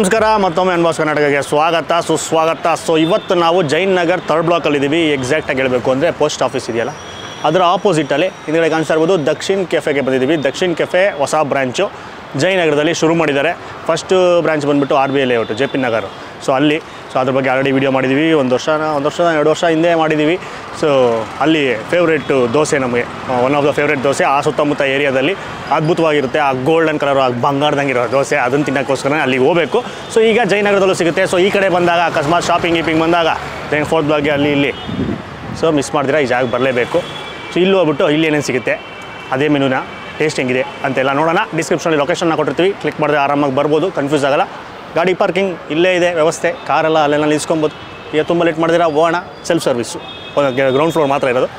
ನಮಸ್ಕಾರ ಮತ್ತೊಮ್ಮೆ ಅನ್ಬಾಸ್ ಕರ್ನಾಟಕಕ್ಕೆ ಸ್ವಾಗತ ಸುಸ್ವಾಗತ ಸೊ ಇವತ್ತು ನಾವು ಜೈನ್ ನಗರ್ ಥರ್ಡ್ ಬ್ಲಾಕಲ್ಲಿ ಇದ್ದೀವಿ ಎಕ್ಸಾಕ್ಟಾಗಿ ಹೇಳಬೇಕು ಅಂದರೆ ಪೋಸ್ಟ್ ಆಫೀಸ್ ಇದೆಯಲ್ಲ ಅದರ ಆಪೋಸಿಟಲ್ಲಿ ಹಿಂದ್ಗಡೆ ಕಾಣಿಸ್ತಾ ಇರ್ಬೋದು ದಕ್ಷಿಣ್ ಕೆಫೆಗೆ ಬಂದಿದ್ದೀವಿ ದಕ್ಷಿಣ್ ಕೆಫೆ ಹೊಸ ಬ್ರ್ಯಾಂಚು ಜಯನಗರದಲ್ಲಿ ಶುರು ಮಾಡಿದ್ದಾರೆ ಫಸ್ಟ್ ಬ್ರಾಂಚ್ ಬಂದುಬಿಟ್ಟು R B I layout J P Nagar so ಅಲ್ಲಿ ಸೊ ಅದ್ರ ಬಗ್ಗೆ ಆಲ್ರೆಡಿ ವೀಡಿಯೋ ಮಾಡಿದ್ದೀವಿ ಒಂದು ವರ್ಷ ಒಂದು ವರ್ಷ ಎರಡು ವರ್ಷ ಹಿಂದೆ ಮಾಡಿದ್ದೀವಿ ಸೊ ಅಲ್ಲಿ ಫೇವ್ರೇಟ್ ದೋಸೆ ನಮಗೆ one of the favourite dosa ಆ ಸುತ್ತಮುತ್ತ ಏರಿಯಾದಲ್ಲಿ ಅದ್ಭುತವಾಗಿರುತ್ತೆ ಆ ಗೋಲ್ಡನ್ ಕಲರ್ ಆ ಬಂಗಾರದಂಗಿರೋ ದೋಸೆ ಅದನ್ನು ತಿನ್ನೋಕ್ಕೋಸ್ಕರ ಅಲ್ಲಿಗೆ ಹೋಗಬೇಕು ಸೊ ಈಗ ಜಯನಗರದಲ್ಲೂ ಸಿಗುತ್ತೆ ಸೊ ಈ ಕಡೆ ಬಂದಾಗ ಅಕಸ್ಮಾತ್ ಶಾಪಿಂಗ್ ಗೀಪಿಂಗ್ ಬಂದಾಗ ಜೈನ್ ಫೋರ್ತ್ ಬ್ಲಾಗ್ಗೆ ಅಲ್ಲಿ ಇಲ್ಲಿ ಸೊ ಮಿಸ್ ಮಾಡ್ದಿರಾ ಈ ಜಾಗ ಬರಲೇಬೇಕು ಸೊ ಇಲ್ಲಿ ಹೋಗ್ಬಿಟ್ಟು ಇಲ್ಲಿ ಏನೇನು ಸಿಗುತ್ತೆ ಅದೇ ಮೆನುನ ಟೇಸ್ಟ್ ಹೆಂಗಿದೆ ಅಂತೆಲ್ಲ ನೋಡೋಣ ಡಿಸ್ಕ್ರಿಪ್ಷನಲ್ಲಿ ಲೊಕೇಶನ್ನ ಕೊಟ್ಟಿರ್ತೀವಿ ಕ್ಲಿಕ್ ಮಾಡಿದ್ರೆ ಆರಾಮಾಗಿ ಬರ್ಬೋದು ಕನ್ಫ್ಯೂಸ್ ಆಗಲ್ಲ ಗಾಡಿ ಪಾರ್ಕಿಂಗ್ ಇಲ್ಲೇ ಇದೆ ವ್ಯವಸ್ಥೆ ಕಾರೆಲ್ಲ ಅಲ್ಲೆಲ್ಲ ನಿಲ್ಸ್ಕೊಬೋದು ಈಗ ತುಂಬ ಲೇಟ್ ಮಾಡಿದಿರಾ ಹೋಗೋಣ ಸೆಲ್ಫ್ ಸರ್ವಿಸ್ಸು ಗ್ರೌಂಡ್ ಫ್ಲೋರ್ ಮಾತ್ರ ಇರೋದು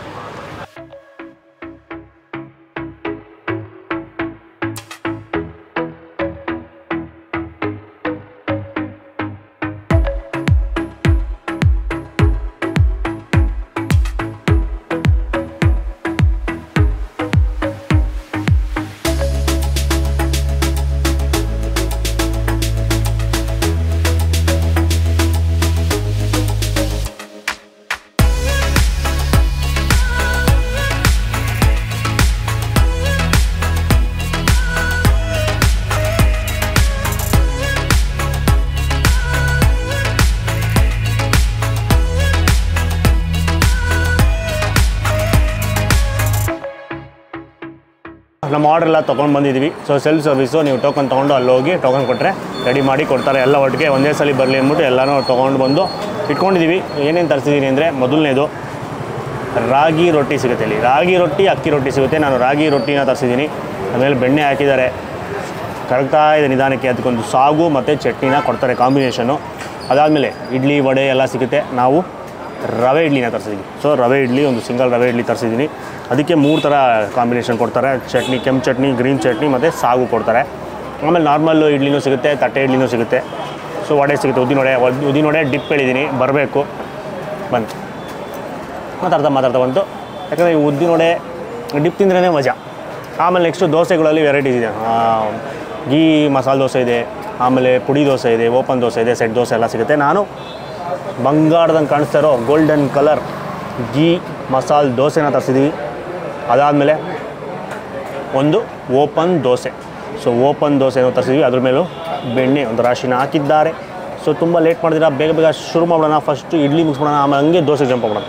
ನಮ್ಮ ಆರ್ಡರ್ ಎಲ್ಲ ತೊಗೊಂಡು ಬಂದಿದ್ದೀವಿ ಸೊ ಸೆಲ್ಫ್ ಸರ್ವಿಸು ನೀವು ಟೋಕನ್ ತೊಗೊಂಡು ಅಲ್ಲಿ ಹೋಗಿ ಟೋಕನ್ ಕೊಟ್ಟರೆ ರೆಡಿ ಮಾಡಿ ಕೊಡ್ತಾರೆ ಎಲ್ಲ ಒಟ್ಟಿಗೆ ಒಂದೇ ಸಲ ಬರಲಿ ಅಂದ್ಬಿಟ್ಟು ಎಲ್ಲನೂ ತೊಗೊಂಡು ಬಂದು ಇಟ್ಕೊಂಡಿದ್ದೀವಿ ಏನೇನು ತರಿಸಿದ್ದೀನಿ ಅಂದರೆ ಮೊದಲನೇದು ರಾಗಿ ರೊಟ್ಟಿ ಸಿಗುತ್ತೆ ಇಲ್ಲಿ ರಾಗಿ ರೊಟ್ಟಿ ಅಕ್ಕಿ ರೊಟ್ಟಿ ಸಿಗುತ್ತೆ ನಾನು ರಾಗಿ ರೊಟ್ಟಿನ ತರಿಸಿದ್ದೀನಿ ಆಮೇಲೆ ಬೆಣ್ಣೆ ಹಾಕಿದ್ದಾರೆ ಕರಗ್ತಾ ಇದೆ ನಿಧಾನಕ್ಕೆ ಅದಕ್ಕೊಂದು ಸಾಗು ಮತ್ತು ಚಟ್ನಿನ ಕೊಡ್ತಾರೆ ಕಾಂಬಿನೇಷನು ಅದಾದಮೇಲೆ ಇಡ್ಲಿ ವಡೆ ಎಲ್ಲ ಸಿಗುತ್ತೆ ನಾವು ರವೆ ಇಡ್ಲಿನ ತರಿಸಿದ್ದೀವಿ ಸೊ ರವೆ ಇಡ್ಲಿ ಒಂದು ಸಿಂಗಲ್ ರವೆ ಇಡ್ಲಿ ತರಿಸಿದ್ದೀನಿ ಅದಕ್ಕೆ ಮೂರು ಥರ ಕಾಂಬಿನೇಷನ್ ಕೊಡ್ತಾರೆ ಚಟ್ನಿ ಕೆಂಪು ಚಟ್ನಿ ಗ್ರೀನ್ ಚಟ್ನಿ ಮತ್ತು ಸಾಗು ಕೊಡ್ತಾರೆ ಆಮೇಲೆ ನಾರ್ಮಲ್ಲು ಇಡ್ಲಿನೂ ಸಿಗುತ್ತೆ ತಟ್ಟೆ ಇಡ್ಲಿನೂ ಸಿಗುತ್ತೆ ಸೊ ವಡೆ ಸಿಗುತ್ತೆ ಉದ್ದಿನ ವಡೆ ಉದ್- ಉದ್ದಿನ ವಡೆ ಡಿಪ್ ಹೇಳಿದ್ದೀನಿ ಬರಬೇಕು ಬಂತು ಮಾತಾಡ್ತಾ ಮಾತಾಡ್ತಾ ಬಂತು ಯಾಕಂದರೆ ಈ ಉದ್ದಿನ ವಡೆ ಡಿಪ್ ತಿಂದ್ರೇ ಮಜಾ ಆಮೇಲೆ ನೆಕ್ಸ್ಟು ದೋಸೆಗಳಲ್ಲಿ ವೆರೈಟೀಸ್ ಇದೆ ಆ, ಗೀ ಮಸಾಲೆ ದೋಸೆ ಇದೆ ಆಮೇಲೆ ಪುಡಿ ದೋಸೆ ಇದೆ ಓಪನ್ ದೋಸೆ ಇದೆ ಸೆಟ್ ದೋಸೆ ಎಲ್ಲ ಸಿಗುತ್ತೆ ನಾನು ಬಂಗಾರದಂಗೆ ಕಾಣಿಸ್ತಾ ಇರೋ ಗೋಲ್ಡನ್ ಕಲರ್ ಗೀ ಮಸಾಲೆ ದೋಸೆನ ತರಿಸಿದ್ದೀವಿ ಅದಾದಮೇಲೆ ಒಂದು ಓಪನ್ ದೋಸೆ ಸೊ ಓಪನ್ ದೋಸೆನೂ ತರಿಸಿದ್ವಿ ಅದ್ರ ಮೇಲೂ ಬೆಣ್ಣೆ ಒಂದು ರಾಶಿನ ಹಾಕಿದ್ದಾರೆ ಸೊ ತುಂಬ ಲೇಟ್ ಮಾಡಿದ್ರೆ ಬೇಗ ಬೇಗ ಶುರು ಮಾಡೋಣ ಫಸ್ಟು ಇಡ್ಲಿ ಮುಗಿಸ್ಬಿಡೋಣ ಆಮೇಲೆ ಹಂಗೆ ದೋಸೆ ಜಂಪ್ ಮಾಡೋಣ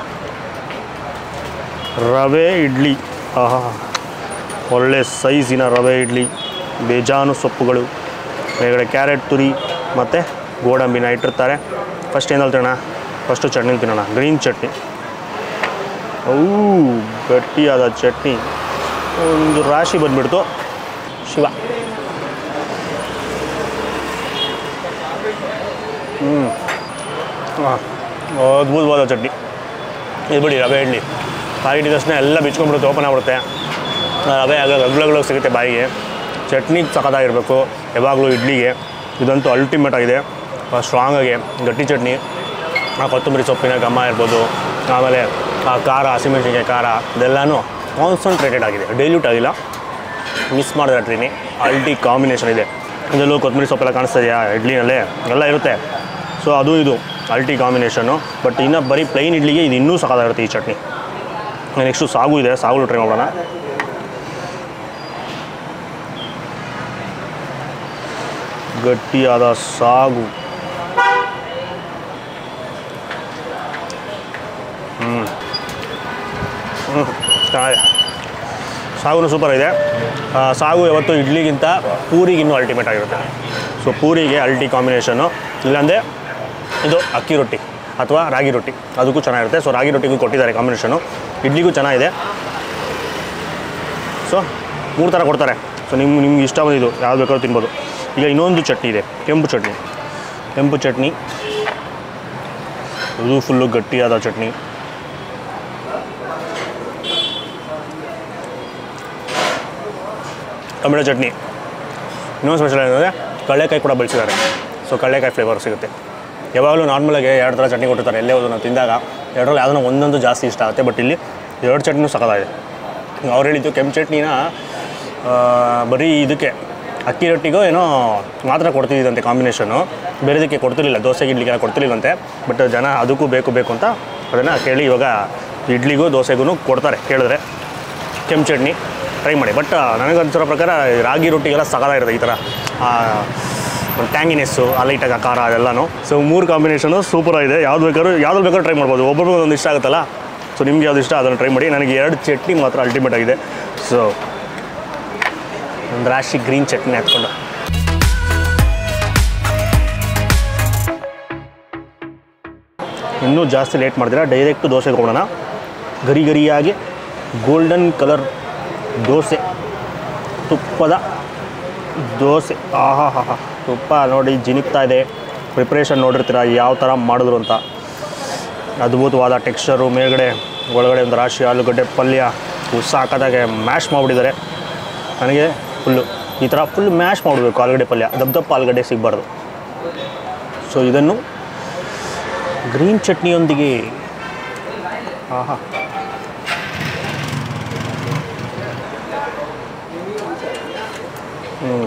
ರವೆ ಇಡ್ಲಿ ಆಹಾ ಒಳ್ಳೆ ಸೈಜಿನ ರವೆ ಇಡ್ಲಿ ಬೇಜಾನು ಸೊಪ್ಪುಗಳು ಮೇಲ್ಗಡೆ ಕ್ಯಾರೆಟ್ ತುರಿ ಮತ್ತು ಗೋಡಂಬಿನ ಇಟ್ಟಿರ್ತಾರೆ ಫಸ್ಟ್ ಏನಲ್ಲಿ ತಿನ್ನೋಣ ಫಸ್ಟು ಚಟ್ನಿ ತಿನ್ನೋಣ ಗ್ರೀನ್ ಚಟ್ನಿ ಅವು ಗಟ್ಟಿಯಾದ ಚಟ್ನಿ ಒಂದು ರಾಶಿ ಬಂದ್ಬಿಡ್ತು ಶಿವ ಹ್ಞೂ ಹಾಂ ಅದ್ಭುತವಾದ ಚಟ್ನಿ ಇದು ಬಿಡಿ ರವೆ ಇಡ್ಲಿ ಬಾಯಿ ಇಟ್ಟಿದ ತಕ್ಷಣ ಎಲ್ಲ ಬಿಚ್ಕೊಂಡ್ಬಿಡುತ್ತೆ ಓಪನ್ ಆಗ್ಬಿಡುತ್ತೆ ಆ ರವೆ ಆಗ ಅಗ್ಲಗ್ಲಾಗ ಸಿಗುತ್ತೆ ಬಾಯಿಗೆ ಚಟ್ನಿ ಸಖತ್ತಾಗಿರಬೇಕು ಯಾವಾಗಲೂ ಇಡ್ಲಿಗೆ ಇದಂತೂ ಅಲ್ಟಿಮೇಟ್ ಆಗಿದೆ ಸ್ಟ್ರಾಂಗಾಗಿ ಗಟ್ಟಿ ಚಟ್ನಿ ಆ ಕೊತ್ತಂಬರಿ ಸೊಪ್ಪಿನ ಘಮ ಇರ್ಬೋದು ಆಮೇಲೆ ಆ ಖಾರ ಹಸಿಮೆಣಸಿನ್ಕಾಯಿ ಖಾರ ಇದೆಲ್ಲನೂ ಕಾನ್ಸಂಟ್ರೇಟೆಡ್ ಆಗಿದೆ ಡೈಲ್ಯೂಟ್ ಆಗಿಲ್ಲ ಮಿಸ್ ಮಾಡಿದ್ರೆ ಟ್ರೀನಿ ಅಲ್ಟಿ ಕಾಂಬಿನೇಷನ್ ಇದೆ ಇದರಲ್ಲೂ ಕೊತ್ತಂಬರಿ ಸೊಪ್ಪೆಲ್ಲ ಕಾಣಿಸ್ತಾ ಇದೆಯಾ ಇಡ್ಲಿನಲ್ಲೇ ಎಲ್ಲ ಇರುತ್ತೆ ಸೊ ಅದು ಇದು ಅಲ್ಟಿ ಕಾಂಬಿನೇಷನ್ನು ಬಟ್ ಇನ್ನು ಬರೀ ಪ್ಲೈನ್ ಇಡ್ಲಿಗೆ ಇದು ಇನ್ನೂ ಸಖತ್ತಾಗಿರುತ್ತೆ ಈ ಚಟ್ನಿ ನೆಕ್ಸ್ಟು ಸಾಗು ಇದೆ ಸಾಗು ಟ್ರೈ ಮಾಡೋಣ ಗಟ್ಟಿಯಾದ ಸಾಗು ಹ್ಞೂ ಹ್ಞೂ ಚೆನ್ನಾಗಿದೆ ಸಾಗುನು ಸೂಪರ್ ಇದೆ ಆ, ಸಾಗು ಯಾವತ್ತು ಇಡ್ಲಿಗಿಂತ ಪೂರಿಗೆ ಇನ್ನೂ ಅಲ್ಟಿಮೇಟ್ ಆಗಿರುತ್ತೆ ಸೊ ಪೂರಿಗೆ ಅಲ್ಟಿ ಕಾಂಬಿನೇಷನ್ನು ಇಲ್ಲಾಂದರೆ ಇದು ಅಕ್ಕಿ ರೊಟ್ಟಿ ಅಥವಾ ರಾಗಿ ರೊಟ್ಟಿ ಅದಕ್ಕೂ ಚೆನ್ನಾಗಿರುತ್ತೆ ಸೊ ರಾಗಿ ರೊಟ್ಟಿಗೂ ಕೊಟ್ಟಿದ್ದಾರೆ ಕಾಂಬಿನೇಷನು ಇಡ್ಲಿಗೂ ಚೆನ್ನಾಗಿದೆ ಸೊ ಮೂರು ಥರ ಕೊಡ್ತಾರೆ ಸೊ ನಿಮ್ಮ ನಿಮ್ಗೆ ಇಷ್ಟ ಬಂದಿದ್ದು ಯಾವ್ದು ಬೇಕಾದ್ರೂ ತಿನ್ಬೋದು ಈಗ ಇನ್ನೊಂದು ಚಟ್ನಿ ಇದೆ ಕೆಂಪು ಚಟ್ನಿ ಕೆಂಪು ಚಟ್ನಿ ಇದು ಫುಲ್ಲು ಗಟ್ಟಿಯಾದ ಚಟ್ನಿ ಟೊಮೆಟೊ ಚಟ್ನಿ ಇನ್ನೊಂದು ಸ್ಪೆಷಲ್ ಏನಂದರೆ ಕಡಲೆಕಾಯಿ ಕೂಡ ಬಳಸಿದ್ದಾರೆ ಸೊ ಕಡಲೆಕಾಯಿ ಫ್ಲೇವರ್ ಸಿಗುತ್ತೆ ಯಾವಾಗಲೂ ನಾರ್ಮಲಾಗಿ ಎರಡು ಥರ ಚಟ್ನಿ ಕೊಟ್ಟಿರ್ತಾರೆ ಎಲ್ಲೇ ಹೋದ್ರು ನಾವು ತಿಂದಾಗ ಎರಡರಲ್ಲಿ ಯಾವುದನ್ನ ಒಂದೊಂದು ಜಾಸ್ತಿ ಇಷ್ಟ ಆಗುತ್ತೆ ಬಟ್ ಇಲ್ಲಿ ಎರಡು ಚಟ್ನಿನೂ ಸಖತ್ತಾಗಿದೆ ಅವ್ರು ಹೇಳಿದ್ದು ಕೆಂಪು ಚಟ್ನಿನ ಆ, ಬರೀ ಇದಕ್ಕೆ ಅಕ್ಕಿ ರೊಟ್ಟಿಗೂ ಏನೋ ಮಾತ್ರ ಕೊಡ್ತಿದ್ದಂತೆ ಕಾಂಬಿನೇಷನು ಬೇರೆದಕ್ಕೆ ಕೊಡ್ತಿರ್ಲಿಲ್ಲ ದೋಸೆಗೆ ಇಡ್ಲಿಗೆಲ್ಲ ಕೊಡ್ತಿರ್ಲಿಲ್ಲಂತೆ ಬಟ್ ಜನ ಅದಕ್ಕೂ ಬೇಕು ಬೇಕು ಅಂತ ಅದನ್ನು ಕೇಳಿ ಇವಾಗ ಇಡ್ಲಿಗೂ ದೋಸೆಗೂ ಕೊಡ್ತಾರೆ ಕೇಳಿದ್ರೆ ಕೆಂಪು ಚಟ್ನಿ ಟ್ರೈ ಮಾಡಿ ಬಟ್ ನನಗೆ ಅನ್ಸಿರೋ ಪ್ರಕಾರ ಈ ರಾಗಿ ರೊಟ್ಟಿಗೆಲ್ಲ ಸಗದಾಗಿರುತ್ತೆ ಈ ಥರ ಒಂದು ಟ್ಯಾಂಗಿನೆಸ್ಸು ಆ ಲೈಟಾಗಿ ಖಾರ ಅದೆಲ್ಲನೂ ಸೊ ಮೂರು ಕಾಂಬಿನೇಷನು ಸೂಪರ್ ಆಗಿದೆ ಯಾವ್ದು ಬೇಕಾದ್ರೂ ಯಾವ್ದು ಬೇಕಾದ್ರೂ ಟ್ರೈ ಮಾಡ್ಬೋದು ಒಬ್ಬೊಬ್ರಿಗೆ ಒಂದು ಇಷ್ಟ ಆಗುತ್ತಲ್ಲ ಸೊ ನಿಮ್ಗೆ ಯಾವ್ದು ಇಷ್ಟ ಅದನ್ನು ಟ್ರೈ ಮಾಡಿ ನನಗೆ ಎರಡು ಚಟ್ನಿ ಮಾತ್ರ ಅಲ್ಟಿಮೇಟ್ ಆಗಿದೆ ಸೊ ಒಂದು ರಾಶಿ ಗ್ರೀನ್ ಚಟ್ನಿ ಹಾಕ್ಕೊಂಡು ಇನ್ನೂ ಜಾಸ್ತಿ ಲೇಟ್ ಮಾಡ್ತೀರಾ ಡೈರೆಕ್ಟ್ ದೋಸೆ ತೊಗೊಳೋಣ ಗರಿ ಗರಿಯಾಗಿ ಗೋಲ್ಡನ್ ಕಲರ್ ದೋಸೆ ತುಪ್ಪದ ದೋಸೆ ಆಹಾ ಹಾ ಹಾ ತುಪ್ಪ ನೋಡಿ ಜಿನಿಕ್ತಾ ಇದೆ ಪ್ರಿಪ್ರೇಷನ್ ನೋಡಿರ್ತೀರ ಯಾವ ಥರ ಮಾಡಿದ್ರು ಅಂತ ಅದ್ಭುತವಾದ ಟೆಕ್ಸ್ಚರು ಮೇಲ್ಗಡೆ ಒಳಗಡೆ ಒಂದು ರಾಶಿ ಆಲೂಗಡ್ಡೆ ಪಲ್ಯ ಉಸ್ ಹಾಕೋದಾಗೆ ಮ್ಯಾಶ್ ಮಾಡಿಬಿಟ್ಟಿದ್ದಾರೆ ನನಗೆ ಫುಲ್ಲು ಈ ಥರ ಫುಲ್ ಮ್ಯಾಶ್ ಮಾಡಬೇಕು ಆಲೂಗಡ್ಡೆ ಪಲ್ಯ ದಪ್ಪ ದಪ್ಪ ಆಲೂಗಡ್ಡೆ ಸಿಗಬಾರ್ದು ಸೊ ಇದನ್ನು ಗ್ರೀನ್ ಚಟ್ನಿಯೊಂದಿಗೆ ಆಹಾ ಹ್ಞೂ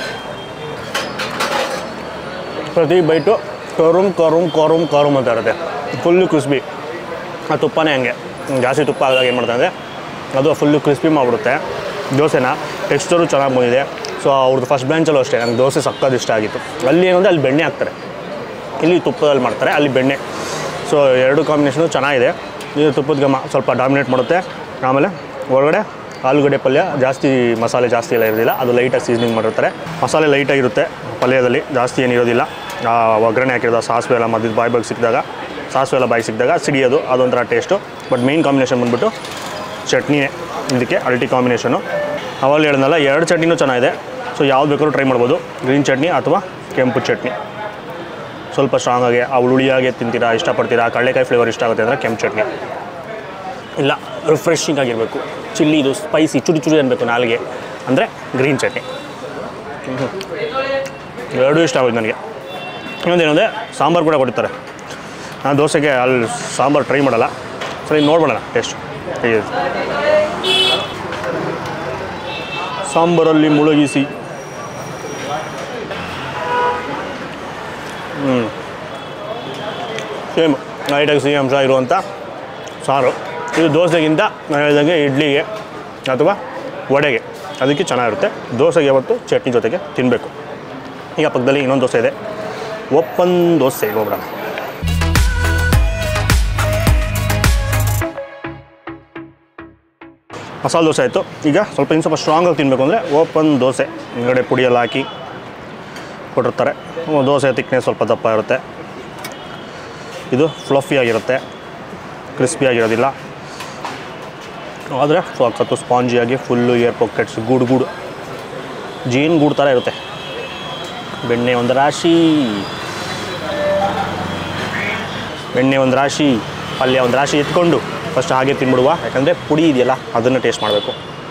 ಪ್ರತಿ ಬೈಟು ಕರುಮ್ ಕರುಮ್ ಕರುಮ್ ಕರುಮ್ ಅಂತ ಇರುತ್ತೆ ಫುಲ್ಲು ಕ್ರಿಸ್ಪಿ ಆ ತುಪ್ಪನೇ ಹಂಗೆ ಜಾಸ್ತಿ ತುಪ್ಪ ಆದಾಗ ಏನು ಮಾಡ್ತಾರೆ ಅಂದರೆ ಅದು ಫುಲ್ಲು ಕ್ರಿಸ್ಪಿ ಮಾಡಿಬಿಡುತ್ತೆ ದೋಸೆನ ಟೆಕ್ಸ್ಚರು ಚೆನ್ನಾಗಿ ಬಂದಿದೆ ಸೊ ಅವ್ರದ್ದು ಫಸ್ಟ್ ಬ್ರಾಂಚಲ್ಲೂ ಅಷ್ಟೇ ನಂಗೆ ದೋಸೆ ಸಕ್ಕದು ಇಷ್ಟ ಆಗಿತ್ತು ಅಲ್ಲಿ ಏನಂದರೆ ಅಲ್ಲಿ ಬೆಣ್ಣೆ ಹಾಕ್ತಾರೆ ಇಲ್ಲಿ ತುಪ್ಪದಲ್ಲಿ ಮಾಡ್ತಾರೆ ಅಲ್ಲಿ ಬೆಣ್ಣೆ ಸೊ ಎರಡು ಕಾಂಬಿನೇಷನು ಚೆನ್ನಾಗಿದೆ ಇದು ತುಪ್ಪದ ಘಮ ಸ್ವಲ್ಪ ಡಾಮಿನೇಟ್ ಮಾಡುತ್ತೆ ಆಮೇಲೆ ಒಳಗಡೆ ಆಲೂಗಡ್ಡೆ ಪಲ್ಯ ಜಾಸ್ತಿ ಮಸಾಲೆ ಜಾಸ್ತಿ ಎಲ್ಲ ಇರೋದಿಲ್ಲ ಅದು ಲೈಟಾಗಿ ಸೀಸನಿಂಗ್ ಮಾಡಿರ್ತಾರೆ ಮಸಾಲೆ ಲೈಟಾಗಿರುತ್ತೆ ಪಲ್ಯದಲ್ಲಿ ಜಾಸ್ತಿ ಏನಿರೋದಿಲ್ಲ ಆ ಒಗ್ಗರಣೆ ಹಾಕಿರೋದು ಸಾಸಿವೆ ಎಲ್ಲ ಮಧ್ಯದ ಬಾಯಿ ಬಾಗಿ ಸಿಕ್ಕಿದಾಗ ಸಾಸಿವೆ ಎಲ್ಲ ಬಾಯಿ ಸಿಕ್ಕಿದಾಗ ಸಿಡಿಯೋದು ಅದೊಂಥರ ಟೇಸ್ಟು ಬಟ್ ಮೇಯ್ನ್ ಕಾಂಬಿನೇಷನ್ ಬಂದ್ಬಿಟ್ಟು ಚಟ್ನಿನೇ ಇದಕ್ಕೆ ಅಲ್ಟಿ ಕಾಂಬಿನೇಷನು ಅವಾಗ ಹೇಳಿದ್ನಲ್ಲ ಎರಡು ಚಟ್ನಿನೂ ಚೆನ್ನಾಗಿದೆ ಸೊ ಯಾವ್ದು ಬೇಕಾದ್ರೂ ಟ್ರೈ ಮಾಡ್ಬೋದು ಗ್ರೀನ್ ಚಟ್ನಿ ಅಥವಾ ಕೆಂಪು ಚಟ್ನಿ ಸ್ವಲ್ಪ ಸ್ಟ್ರಾಂಗಾಗಿ ಆ ಹುಳಿಯಾಗೆ ತಿಂತೀರಾ ಇಷ್ಟಪಡ್ತೀರಾ ಕಡಲೆಕಾಯಿ ಫ್ಲೇವರ್ ಇಷ್ಟ ಆಗುತ್ತೆ ಅಂದರೆ ಕೆಂಪು ಚಟ್ನಿ ಇಲ್ಲ ರಿಫ್ರೆಶಿಂಗ್ ಆಗಿರಬೇಕು ಚಿಲ್ಲಿ ಇದು ಸ್ಪೈಸಿ ಚುಡಿ ಚುಡಿ ಅನ್ಬೇಕು ನಾಲಿಗೆ ಅಂದರೆ ಗ್ರೀನ್ ಚಟ್ನಿ ಹ್ಮ್. ಎರಡೂ ಇಷ್ಟ ಆಗೋದು ನನಗೆ ಇನ್ನೊಂದೇನಂದರೆ ಸಾಂಬಾರು ಕೂಡ ಕೊಡ್ತಾರೆ ನಾನು ದೋಸೆಗೆ ಅಲ್ಲಿ ಸಾಂಬಾರು ಟ್ರೈ ಮಾಡಲ್ಲ ಸರಿ ನೋಡ್ಬೋಣ ಟೇಸ್ಟ್ ಹೇಗಿದೆ ಸಾಂಬಾರಲ್ಲಿ ಮುಳುಗಿಸಿ ಹ್ಞೂ ಸೇಮ್ ಲೈಟಾಗಿ ಸಿಹಿ ಅಂಶ ಇರುವಂಥ ಸಾರು ಇದು ದೋಸೆಗಿಂತ ನಾನು ಹೇಳಿದಂಗೆ ಇಡ್ಲಿಗೆ ಅಥವಾ ವಡೆಗೆ ಅದಕ್ಕೆ ಚೆನ್ನಾಗಿರುತ್ತೆ ದೋಸೆಗೆ ಯಾವತ್ತು ಚಟ್ನಿ ಜೊತೆಗೆ ತಿನ್ನಬೇಕು ಈಗ ಪಕ್ಕದಲ್ಲಿ ಇನ್ನೊಂದು ದೋಸೆ ಇದೆ ಓಪನ್ ದೋಸೆ ಹೋಗ್ಬಿಡೋಣ ಮಸಾಲೆ ದೋಸೆ ಆಯಿತು ಈಗ ಸ್ವಲ್ಪ ಇನ್ನು ಸ್ವಲ್ಪ ಸ್ಟ್ರಾಂಗಾಗಿ ತಿನ್ನಬೇಕು ಅಂದರೆ ಓಪನ್ ದೋಸೆ ಹಿಂಗಡೆ ಪುಡಿಯೆಲ್ಲ ಹಾಕಿ ಕೊಟ್ಟಿರ್ತಾರೆ ದೋಸೆ ತಿಕ್ನೆ ಸ್ವಲ್ಪ ದಪ್ಪ ಇರುತ್ತೆ ಇದು ಫ್ಲಫಿ ಆಗಿರುತ್ತೆ ಕ್ರಿಸ್ಪಿ ಆಗಿರೋದಿಲ್ಲ ಆದರೆ ಸಖತ್ತು ಸ್ಪಾಂಜಿಯಾಗಿ ಫುಲ್ಲು ಏರ್ ಪಾಕೆಟ್ಸ್ ಗೂಡು ಗೂಡು ಜೀನ್ ಗೂಡು ಥರ ಇರುತ್ತೆ ಬೆಣ್ಣೆ ಒಂದು ರಾಶಿ ಬೆಣ್ಣೆ ಒಂದು ರಾಶಿ ಪಲ್ಯ ಒಂದು ರಾಶಿ ಎತ್ಕೊಂಡು ಫಸ್ಟ್ ಹಾಗೆ ತಿನ್ಬಿಡುವ ಯಾಕಂದರೆ ಪುಡಿ ಇದೆಯಲ್ಲ ಅದನ್ನು ಟೇಸ್ಟ್ ಮಾಡಬೇಕು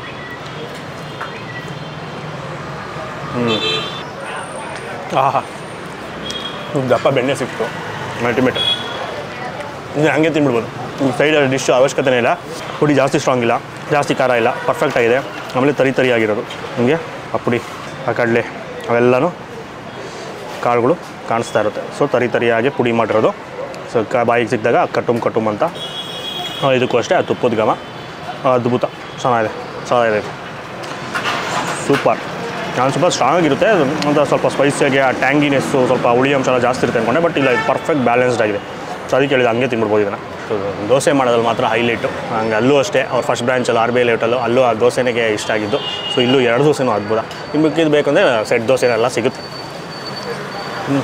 ಹ್ಞೂ ಆಹಾ ದಪ್ಪ ಬೆಣ್ಣೆ ಸಿಕ್ತು ಅಲ್ಟಿಮೇಟ್ ಇದು ಹಂಗೆ ತಿನ್ಬಿಡ್ಬೋದು ಈ ಸೈಡ್ ಡಿಶ್ ಅವಶ್ಯಕತೆನೇ ಇಲ್ಲ ಪುಡಿ ಜಾಸ್ತಿ ಸ್ಟ್ರಾಂಗ್ ಇಲ್ಲ ಜಾಸ್ತಿ ಖಾರ ಇಲ್ಲ ಪರ್ಫೆಕ್ಟ್ ಆಗಿದೆ ಆಮೇಲೆ ತರಿ ತರಿ ಆಗಿರೋದು ನಿಮಗೆ ಆ ಪುಡಿ ಆ ಕಡಲೆ ಅವೆಲ್ಲನೂ ಕಾಳುಗಳು ಕಾಣಿಸ್ತಾ ಇರುತ್ತೆ ಸೊ ತರಿ ತರಿಯಾಗಿ ಪುಡಿ ಮಾಡಿರೋದು ಸೊ ಕ ಬಾಯಿಗೆ ಸಿಕ್ಕಿದಾಗ ಕಟ್ಟುಮ್ ಕಟ್ಟುಮ್ ಅಂತ ಆ, ಇದಕ್ಕೂ ಅಷ್ಟೇ ಆ ತುಪ್ಪದ ಘಮ ಅದ್ಭುತ ಚೆನ್ನಾಗಿದೆ ಚೆನ್ನಾಗಿದೆ ಸೂಪರ್ ನಾನು ಸ್ವಲ್ಪ ಸ್ಟ್ರಾಂಗ್ ಆಗಿರುತ್ತೆ ಅಂತ ಸ್ವಲ್ಪ ಸ್ಪೈಸಿಯಾಗಿ ಆ ಟ್ಯಾಂಗಿನೆಸ್ಸು ಸ್ವಲ್ಪ ಹುಳಿ ಅಂಶ ಎಲ್ಲ ಜಾಸ್ತಿ ಇರುತ್ತೆ ಅಂದ್ಕೊಂಡೆ ಬಟ್ ಇಲ್ಲ ಇದು ಪರ್ಫೆಕ್ಟ್ ಬ್ಯಾಲೆನ್ಸ್ಡ್ ಆಗಿದೆ ಸೊ ಅದಕ್ಕೆ ಹೇಳಿದ ಹಂಗೆ ತಿನ್ಬಿಡ್ಬೋದು ಇದನ್ನು ಸೊ ದೋಸೆ ಮಾಡೋದ್ರಲ್ಲಿ ಮಾತ್ರ ಹೈಲೈಟು ಹಂಗೆ ಅಲ್ಲೂ ಅಷ್ಟೇ ಅವ್ರ ಫಸ್ಟ್ ಬ್ರಾಂಚಲ್ಲಿ ಆರ್ ಬಿ ಐ ಲೇಟಲ್ಲೂ ಅಲ್ಲೂ ಆ ದೋಸೆನಿಗೆ ಇಷ್ಟ ಆಗಿದ್ದು ಸೊ ಇಲ್ಲೂ ಎರಡು ದೋಸೆನೂ ಅದ್ಭುತ ಇನ್ನು ಮಿಕ್ಕಿದ್ದು ಬೇಕಂದರೆ ಸೆಟ್ ದೋಸೆನೆಲ್ಲ ಸಿಗುತ್ತೆ ಹ್ಞೂ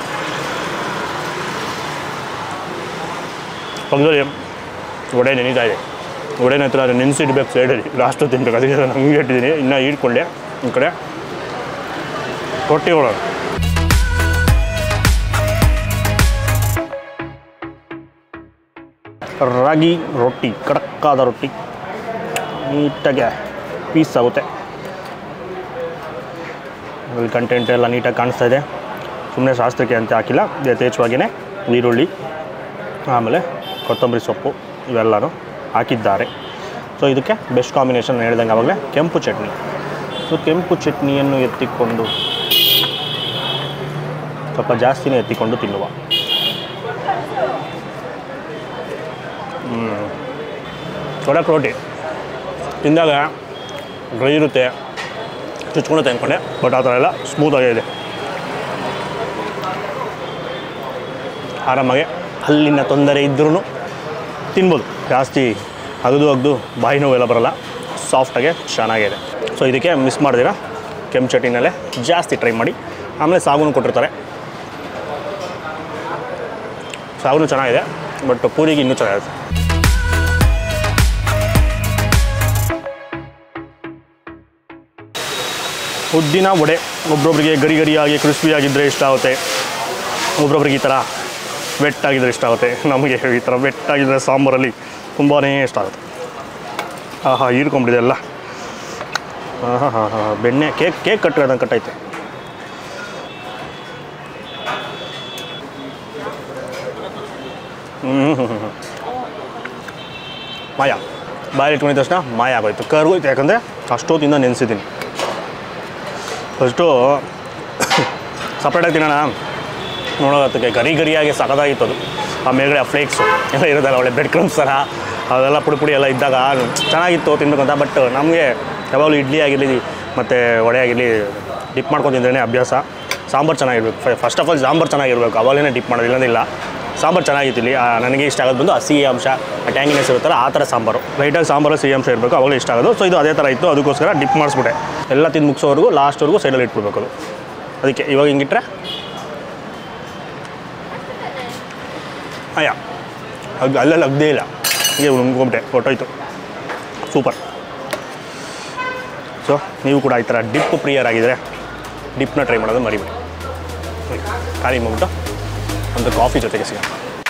ಪಕ್ಕದಲ್ಲಿ ವಡೆ ನೆನೀತಾ ಇದೆ ವಡೆನ ಹತ್ರ ಅದು ನೆನೆಸಿಡ್ಬೇಕು ಸೈಡಲ್ಲಿ ಲಾಸ್ಟು ತಿನ್ಬೇಕು ಅದಕ್ಕೆ ನಾನು ಹಂಗೆ ಇಟ್ಟಿದ್ದೀನಿ ಇನ್ನೂ ಇಟ್ಕೊಂಡೆ ಈ ಕಡೆ ರೊಟ್ಟಿಗಳು ರಾಗಿ ರೊಟ್ಟಿ ಕಡಕ್ಕಾದ ರೊಟ್ಟಿ ನೀಟಾಗಿ ಪೀಸ್ ಆಗುತ್ತೆ ಅಲ್ಲಿ ಕಂಟೆಂಟ್ ಎಲ್ಲ ನೀಟಾಗಿ ಕಾಣಿಸ್ತಾ ಇದೆ ಸುಮ್ಮನೆ ಶಾಸ್ತ್ರಕ್ಕೆ ಅಂತ ಹಾಕಿಲ್ಲ ಯಥೇಚ್ಛವಾಗಿಯೇ ಈರುಳ್ಳಿ ಆಮೇಲೆ ಕೊತ್ತಂಬರಿ ಸೊಪ್ಪು ಇವೆಲ್ಲನೂ ಹಾಕಿದ್ದಾರೆ ಸೊ ಇದಕ್ಕೆ ಬೆಸ್ಟ್ ಕಾಂಬಿನೇಷನ್ ಹೇಳ್ದಂಗೆ ಆವಾಗಲೇ ಕೆಂಪು ಚಟ್ನಿ ಸೊ ಕೆಂಪು ಚಟ್ನಿಯನ್ನು ಎತ್ತಿಕೊಂಡು ಸ್ವಲ್ಪ ಜಾಸ್ತಿನೇ ಎತ್ತಿಕೊಂಡು ತಿನ್ನುವ ಹ್ಞೂ ಒಳ್ಳೆ ರೋಟಿ ತಿಂದಾಗ ಡ್ರೈ ಇರುತ್ತೆ ಚುಚ್ಕೊಳುತ್ತೆ ಅಂದ್ಕೊಂಡೆ ಬಟ್ ಆ ಥರ ಎಲ್ಲ ಸ್ಮೂತಾಗೇ ಇದೆ ಆರಾಮಾಗಿ ಅಲ್ಲಿನ ತೊಂದರೆ ಇದ್ರೂ ತಿನ್ಬೋದು ಜಾಸ್ತಿ ಅಗದು ಅಗದು ಬಾಯಿ ನೋವೆಲ್ಲ ಬರಲ್ಲ ಸಾಫ್ಟಾಗೆ ಚೆನ್ನಾಗಿದೆ ಸೊ ಇದಕ್ಕೆ ಮಿಸ್ ಮಾಡ್ದಿರ ಕೆಂಪು ಚಟ್ನಿನಲ್ಲೇ ಜಾಸ್ತಿ ಟ್ರೈ ಮಾಡಿ ಆಮೇಲೆ ಸಾಗುನು ಕೊಟ್ಟಿರ್ತಾರೆ ಸಾಗುನು ಚೆನ್ನಾಗಿದೆ ಬಟ್ ಪೂರಿಗೆ ಇನ್ನೂ ಚೆನ್ನಾಗಿರುತ್ತೆ ಉದ್ದಿನ ವಡೆ ಒಬ್ರೊಬ್ರಿಗೆ ಗರಿ ಗರಿಯಾಗಿ ಕ್ರಿಸ್ಪಿಯಾಗಿದ್ದರೆ ಇಷ್ಟ ಆಗುತ್ತೆ ಒಬ್ರೊಬ್ರಿಗೆ ಈ ಥರ ವೆಟ್ಟಾಗಿದ್ದರೆ ಇಷ್ಟ ಆಗುತ್ತೆ ನಮಗೆ ಈ ಥರ ವೆಟ್ಟಾಗಿದ್ದರೆ ಸಾಂಬಾರಲ್ಲಿ ತುಂಬಾ ಇಷ್ಟ ಆಗುತ್ತೆ ಆಹಾ ಹೀರ್ಕೊಂಬಿಟ್ಟಿದೆ ಎಲ್ಲ ಹಾಂ ಹಾಂ ಹಾಂ ಹಾಂ ಬೆಣ್ಣೆ ಕೇಕ್ ಕೇಕ್ ಕಟ್ಟಿರೋದಂಗೆ ಕಟ್ಟೈತೆ ಹ್ಞೂ ಹ್ಞೂ ಹ್ಞೂ ಮಾಯ ಬಾಯಲ್ಲಿ ಇಟ್ಕೊಂಡಿದ ತಕ್ಷಣ ಮಾಯ ಆಗೋಯ್ತು ಕರ್ಗೋಯ್ತು ಯಾಕಂದರೆ ಅಷ್ಟೊತ್ತಿಂದ ನೆನೆಸಿದ್ದೀನಿ ಫಸ್ಟು ಸಪ್ರೇಟಾಗಿ ತಿನ್ನೋಣ ನೋಡೋದಕ್ಕೆ ಗರಿ ಗರಿಯಾಗಿ ಸಖತ್ತಾಗಿತ್ತು ಅದು ಆ ಮೇಲ್ಗಡೆ ಆ ಫ್ಲೇಕ್ಸು ಎಲ್ಲ ಇರೋದಲ್ಲ ಒಳ್ಳೆ ಬ್ರೆಡ್ ಕ್ರಮ್ಸ್ ಥರ ಅದೆಲ್ಲ ಪುಡಿ ಪುಡಿ ಎಲ್ಲ ಇದ್ದಾಗ ಚೆನ್ನಾಗಿತ್ತು ತಿನ್ಬೇಕು ಅಂತ ಬಟ್ ನಮಗೆ ಯಾವಾಗಲೂ ಇಡ್ಲಿ ಆಗಿರಲಿ ಮತ್ತು ವಡೆ ಆಗಿರಲಿ ಡಿಪ್ ಮಾಡ್ಕೊಂಡು ತಿಂದ್ರೇ ಅಭ್ಯಾಸ ಸಾಂಬಾರು ಚೆನ್ನಾಗಿರ್ಬೇಕು ಫಸ್ಟ್ ಆಫ್ ಆಲ್ ಸಾಂಬಾರು ಚೆನ್ನಾಗಿರ್ಬೇಕು ಅವಾಗಲೇ ಡಿಪ್ ಮಾಡೋದು ಇಲ್ಲಂದಿಲ್ಲ ಸಾಂಬಾರು ಚೆನ್ನಾಗಿತ್ತು ಇಲ್ಲಿ ಆ, ನನಗೆ ಇಷ್ಟ ಆಗೋದು ಬಂದು ಆ ಸಿಹಿ ಅಂಶ ಆ ಟ್ಯಾಂಗಿನೆಸ್ ಇರುತ್ತಲ್ಲ ಆ ಥರ ಸಾಂಬಾರು ಲೈಟಾಗಿ ಸಾಂಬಾರು ಸಿಹಿ ಅಂಶ ಇರಬೇಕು ಅವಾಗಲೇ ಇಷ್ಟ ಆಗೋದು ಸೊ ಇದು ಅದೇ ಥರ ಇತ್ತು ಅದಕ್ಕೋಸ್ಕರ ಡಿಪ್ ಮಾಡಿಸ್ಬಿಟ್ಟೆ ಎಲ್ಲ ತಿಂದು ಮುಗಿಸೋವರೆಗೂ ಲಾಸ್ಟ್ವರೆಗೂ ಸೈಡಲ್ಲಿ ಇಟ್ಬಿಡ್ಬೇಕು ಅದು ಅದಕ್ಕೆ ಇವಾಗ ಹಿಂಗಿಟ್ರೆ ಅಯ್ಯ ಅಗ್ ಅಲ್ಲಲ್ಲಿ ಅಗ್ದೇ ಇಲ್ಲ ಹೀಗೆ ಉಣ್ಕೊಂಬಿಟ್ಟೆ ಹೊಟ್ಟೋಯ್ತು ಸೂಪರ್ ಸೊ ನೀವು ಕೂಡ ಈ ಥರ ಡಿಪ್ ಪ್ರಿಯರಾಗಿದ್ದರೆ ಡಿಪ್ನ ಟ್ರೈ ಮಾಡೋದು ಮರಿಬೇಡಿ ಖಾಲಿ ಮಾಡ್ಬಿಟ್ಟು ಒಂದು ಕಾಫಿ ಜೊತೆಗೆ ಸಿಗೋಣ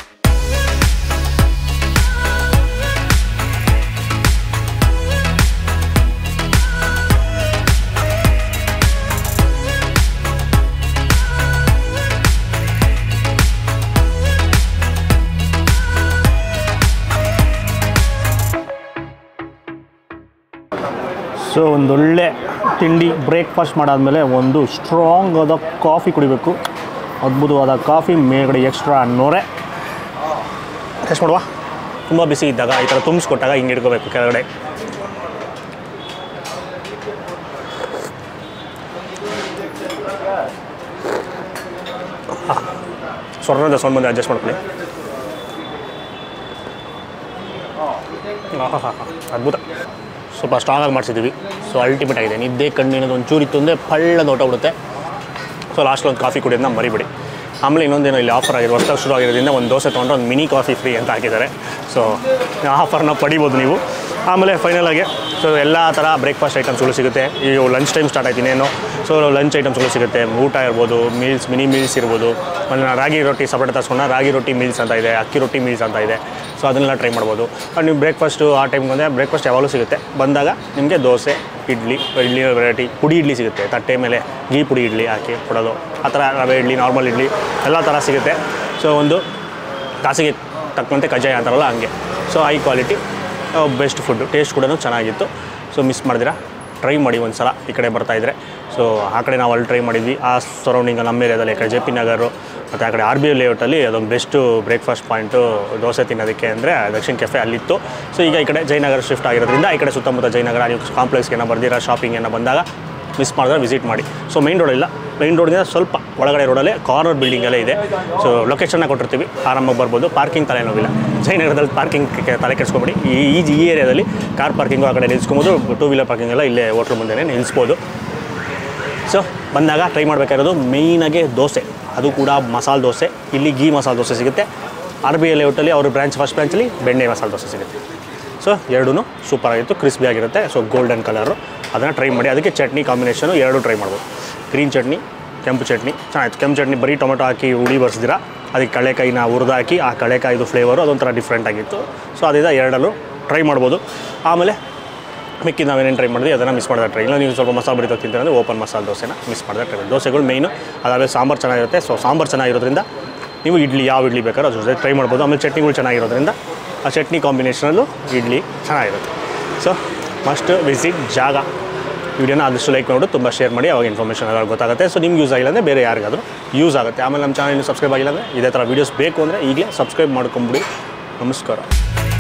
ಸೊ ಒಂದೊಳ್ಳೆ ತಿಂಡಿ ಬ್ರೇಕ್ಫಾಸ್ಟ್ ಮಾಡಾದಮೇಲೆ ಒಂದು ಸ್ಟ್ರಾಂಗ್ ಆದ ಕಾಫಿ ಕುಡಿಬೇಕು ಅದ್ಭುತವಾದ ಕಾಫಿ ಮೇಲ್ಗಡೆ ಎಕ್ಸ್ಟ್ರಾ ನೊರೆ ಟೆಸ್ಟ್ ಮಾಡುವ ತುಂಬ ಬಿಸಿ ಇದ್ದಾಗ ಈ ಥರ ತುಂಬಿಸ್ಕೊಟ್ಟಾಗ ಹಿಂಗೆ ಇಟ್ಕೋಬೇಕು ಕೆಳಗಡೆ ಆಹ್. ಸ್ವರ್ಣದ ಸೌಂಡ್ ಬಂದು ಅಡ್ಜಸ್ಟ್ ಮಾಡ್ಕೊಳ್ಳಿ ಆಹಾಹಾ. ಅದ್ಭುತ ಸ್ವಲ್ಪ ಸ್ಟ್ರಾಂಗಾಗಿ ಮಾಡಿಸಿದ್ದೀವಿ ಸೊ ಅಲ್ಟಿಮೇಟ್ ಆಗಿದೆ ನಿದ್ದೆ ಕಣ್ಣಿನದು ಒಂಚೂರು ಇತ್ತು ಅಂದರೆ ಪಳ್ಳ ನೋಟ ಬಿಡುತ್ತೆ ಸೊ ಲಾಸ್ಟ್ ಒಂದು ಕಾಫಿ ಕುಡಿಯೋದನ್ನ ಮರಿಬೇಡಿ ಆಮೇಲೆ ಇನ್ನೊಂದೇನೋ ಇಲ್ಲಿ ಆಫರ್ ಆಗಿದೆ ಹೊಸ್ದಾಗಿ ಶುರು ಆಗಿರೋದ್ರಿಂದ ಒಂದು ದೋಸೆ ತೊಗೊಂಡ್ರೆ ಒಂದು ಮಿನಿ ಕಾಫಿ ಫ್ರೀ ಅಂತ ಹಾಕಿದ್ದಾರೆ ಸೊ ಆಫರ್ನ ಪಡಿಬೋದು ನೀವು ಆಮೇಲೆ ಫೈನಲ್ ಆಗಿ ಸೊ ಎಲ್ಲ ಥರ ಬ್ರೇಕ್ಫಾಸ್ಟ್ ಐಟಮ್ಸ್ಗಳು ಸಿಗುತ್ತೆ ಈಗ ಲಂಚ್ ಟೈಮ್ ಸ್ಟಾರ್ಟ್ ಆಯ್ತು ಇನ್ನೇನು ಸೊ ಲಂಚ್ ಐಟಮ್ಸ್ಗಳು ಸಿಗುತ್ತೆ ಊಟ ಇರ್ಬೋದು ಮೀಲ್ಸ್ ಮಿನಿ ಮೀಲ್ಸ್ ಇರ್ಬೋದು ಆಮೇಲೆ ನಾನು ರಾಗಿ ರೊಟ್ಟಿ ಸಪ್ರೇಟ್ ತರಿಸ್ಕೊಂಡ ರಾಗಿ ರೊಟ್ಟಿ ಮೀಲ್ಸ್ ಅಂತ ಇದೆ ಅಕ್ಕಿ ರೊಟ್ಟಿ ಮೀಲ್ಸ್ ಅಂತ ಇದೆ ಸೊ ಅದನ್ನೆಲ್ಲ ಟ್ರೈ ಮಾಡ್ಬೋದು ಆ್ಯಂಡ್ ನೀವು ಬ್ರೇಕ್ಫಾಸ್ಟು ಆ ಟೈಮ್ಗೆ ಬಂದರೆ ಬ್ರೇಕ್ಫಾಸ್ಟ್ ಯಾವಾಗಲೂ ಸಿಗುತ್ತೆ ಬಂದಾಗ ನಿಮಗೆ ದೋಸೆ ಇಡ್ಲಿ ಇಡ್ಲಿ ವೆರೈಟಿ ಪುಡಿ ಇಡ್ಲಿ ಸಿಗುತ್ತೆ ತಟ್ಟೆ ಮೇಲೆ ಗೀ ಪುಡಿ ಇಡ್ಲಿ ಹಾಕಿ ಕೊಡೋದು ಆ ಥರ ರವೆ ಇಡ್ಲಿ ನಾರ್ಮಲ್ ಇಡ್ಲಿ ಎಲ್ಲ ಥರ ಸಿಗುತ್ತೆ ಸೊ ಒಂದು ಕಾಸಿಗೆ ತಕ್ಕಂತೆ ಕಜ್ಜಾಯ ಅಂತಾರಲ್ಲ ಹಂಗೆ so high quality best food taste ಕೂಡ ಚೆನ್ನಾಗಿತ್ತು ಸೊ ಮಿಸ್ ಮಾಡಿದಿರಾ ಟ್ರೈ ಮಾಡಿ ಒಂದು ಸಲ ಈ ಕಡೆ ಬರ್ತಾಯಿದ್ರೆ ಸೊ ಆ ಕಡೆ ನಾವು ಅಲ್ಲಿ ಟ್ರೈ ಮಾಡಿದ್ವಿ ಆ ಸರೌಂಡಿಂಗ್ ನಮ್ಮ ಏರಿಯಾದಲ್ಲಿ ಈ ಕಡೆ ಜೆ ಪಿ ನಗರು ಮತ್ತು ಆ ಕಡೆ ಆರ್ ಬಿ ಐ ಲೇಔಟಲ್ಲಿ ಅದೊಂದು ಬೆಸ್ಟು ಬ್ರೇಕ್ಫಾಸ್ಟ್ ಪಾಯಿಂಟು ದೋಸೆ ತಿನ್ನೋದಕ್ಕೆ ಅಂದರೆ ದಕ್ಷಿಣ ಕೆಫೆ ಅಲ್ಲಿತ್ತು ಸೊ ಈಗ ಈ ಕಡೆ ಜಯನಗರ ಶಿಫ್ಟ್ ಆಗಿರೋದ್ರಿಂದ ಈ ಕಡೆ ಸುತ್ತಮುತ್ತ ಜಯನಗರ ನೀವು ಕಾಂಪ್ಲೆಕ್ಸ್ಗೆ ಏನೋ ಬರ್ದಿರ ಶಾಪಿಂಗ್ ಏನೋ ಬಂದಾಗ ಮಿಸ್ ಮಾಡಿದ್ರೆ ವಿಸಿಟ್ ಮಾಡಿ ಸೊ ಮೈನ್ ರೋಡ್ ಇಲ್ಲ ಮೈನ್ ರೋಡಿಂದ ಸ್ವಲ್ಪ ಒಳಗಡೆ ರೋಡಲ್ಲೇ ಕಾರ್ನರ್ ಬಿಲ್ಡಿಂಗಲ್ಲೇ ಇದೆ ಸೊ ಲೊಕೇಶನ್ನ ಕೊಟ್ಟಿರ್ತೀವಿ ಆರಾಮಾಗಿ ಬರ್ಬೋದು ಪಾರ್ಕಿಂಗ್ ತಲೆನೋವಿಲ್ಲ ಜಯನಗರದಲ್ಲಿ ಪಾರ್ಕಿಂಗ್ ತಾಲೆ ಕೆಡಿಸ್ಕೊಬೇಡಿ ಈ ಈ ಈ ಏರಿಯಾದಲ್ಲಿ ಕಾರ್ ಪಾರ್ಕಿಂಗು ಆ ಕಡೆ ನಿಲ್ಸ್ಕೊಬೋದು ಟೂ ವೀಲರ್ ಪಾರ್ಕಿಂಗ್ ಎಲ್ಲ ಇಲ್ಲೇ ಹೋಟ್ಲ್ ಮುಂದೆನೇ ನಿಲ್ಲಿಸ್ಬೋದು ಸೊ ಬಂದಾಗ ಟ್ರೈ ಮಾಡಬೇಕಾಗಿರೋದು ಮೇಯ್ನಾಗೆ ದೋಸೆ ಅದು ಕೂಡ ಮಸಾಲೆ ದೋಸೆ ಇಲ್ಲಿ ಗೀ ಮಸಾಲೆ ದೋಸೆ ಸಿಗುತ್ತೆ ಆರ್ ಬಿ ಐ ಲೇಔಟಲ್ಲಿ ಅವ್ರ ಬ್ರಾಂಚ್ ಫಸ್ಟ್ ಬ್ರಾಂಚಲ್ಲಿ ಬೆಣ್ಣೆ ಮಸಾಲೆ ದೋಸೆ ಸಿಗುತ್ತೆ ಸೊ ಎರಡೂ ಸೂಪರ್ ಆಗಿತ್ತು ಕ್ರಿಸ್ಪಿ ಆಗಿರುತ್ತೆ ಸೊ ಗೋಲ್ಡನ್ ಕಲರು ಅದನ್ನು ಟ್ರೈ ಮಾಡಿ ಅದಕ್ಕೆ ಚಟ್ನಿ ಕಾಂಬಿನೇಷನು ಎರಡು ಟ್ರೈ ಮಾಡ್ಬೋದು ಗ್ರೀನ್ ಚಟ್ನಿ ಕೆಂಪು ಚಟ್ನಿ ಚೆನ್ನಾಗಿತ್ತು ಕೆಂಪು ಚಟ್ನಿ ಬರೀ ಟೊಮೆಟೊ ಹಾಕಿ ಹುಳಿ ಬರ್ಸಿದಿರ ಅದಕ್ಕೆ ಕಳೆಕಾಯಿನ ಹುರಿದು ಹಾಕಿ ಆ ಕಳೆಕಾಯಿದು ಫ್ಲೇವರು ಅದೊಂಥರ ಡಿಫ್ರೆಂಟ್ ಆಗಿತ್ತು ಸೊ ಅದರಿಂದ ಎರಡಲ್ಲೂ ಟ್ರೈ ಮಾಡ್ಬೋದು ಆಮೇಲೆ ಮಿಕ್ಕಿ ನಾವೇನೇನು ಟ್ರೈ ಮಾಡಿದ್ವಿ ಅದನ್ನು ಮಿಸ್ ಮಾಡಿದ್ರೆ ಟ್ರೈ ಇಲ್ಲ ನೀವು ಸ್ವಲ್ಪ ಮಸಾಲೆ ಬರೀತಾ ತಿಂತಾರೆ ಅಂದರೆ ಓಪನ್ ಮಸಾಲೆ ದೋಸೆನ ಮಿಸ್ ಮಾಡಿದ್ರೆ ಟ್ರೈ ಮಾಡಿ ದೋಸೆಗಳು ಮೇಯ್ನು ಅದಾದಮೇಲೆ ಸಾಂಬಾರು ಚೆನ್ನಾಗಿರುತ್ತೆ ಸೊ ಸಾಂಬಾರು ಚೆನ್ನಾಗಿರೋದ್ರಿಂದ ನೀವು ಇಡ್ಲಿ ಯಾವ ಇಡ್ಲಿ ಬೇಕಾದ್ರೂ ಅದ್ರ ಜೊತೆ ಟ್ರೈ ಮಾಡ್ಬೋದು ಆಮೇಲೆ ಚಟ್ನಿಗಳು ಚೆನ್ನಾಗಿರೋದ್ರಿಂದ ಆ ಚಟ್ನಿ ಕಾಂಬಿನೇಷನಲ್ಲೂ ಇಡ್ಲಿ ಚೆನ್ನಾಗಿರುತ್ತೆ ಸೊ ಮಸ್ಟ್ ವಿಸಿಟ್ ಜಾಗ ವಿಡಿಯೋನ ಆದಷ್ಟು ಲೈಕ್ ಮಾಡಿ ತುಂಬ ಶೇರ್ ಮಾಡಿ ಅವಾಗ ಇನ್ಫಾರ್ಮೇಷನ್ ಎಲ್ಲ ಗೊತ್ತಾಗುತ್ತೆ ಸೊ ನಿಮ್ಗೆ ಯೂಸ್ ಆಗಿಲ್ಲ ಅಂದರೆ ಬೇರೆ ಯಾರಿಗಾದರೂ ಯೂಸ್ ಆಗುತ್ತೆ ಆಮೇಲೆ ನಮ್ಮ ಚಾನಲ್ ಸಬ್ಸ್ಕ್ರೈಬ್ ಆಗಿಲ್ಲ ಅಂದರೆ ಇದೇ ಥರ ವೀಡಿಯೋಸ್ ಬೇಕು ಅಂದರೆ ಈಗಲೇ ಸಬ್ಸ್ಕ್ರೈಬ್ ಮಾಡ್ಕೊಂಬಿಡಿ ನಮಸ್ಕಾರ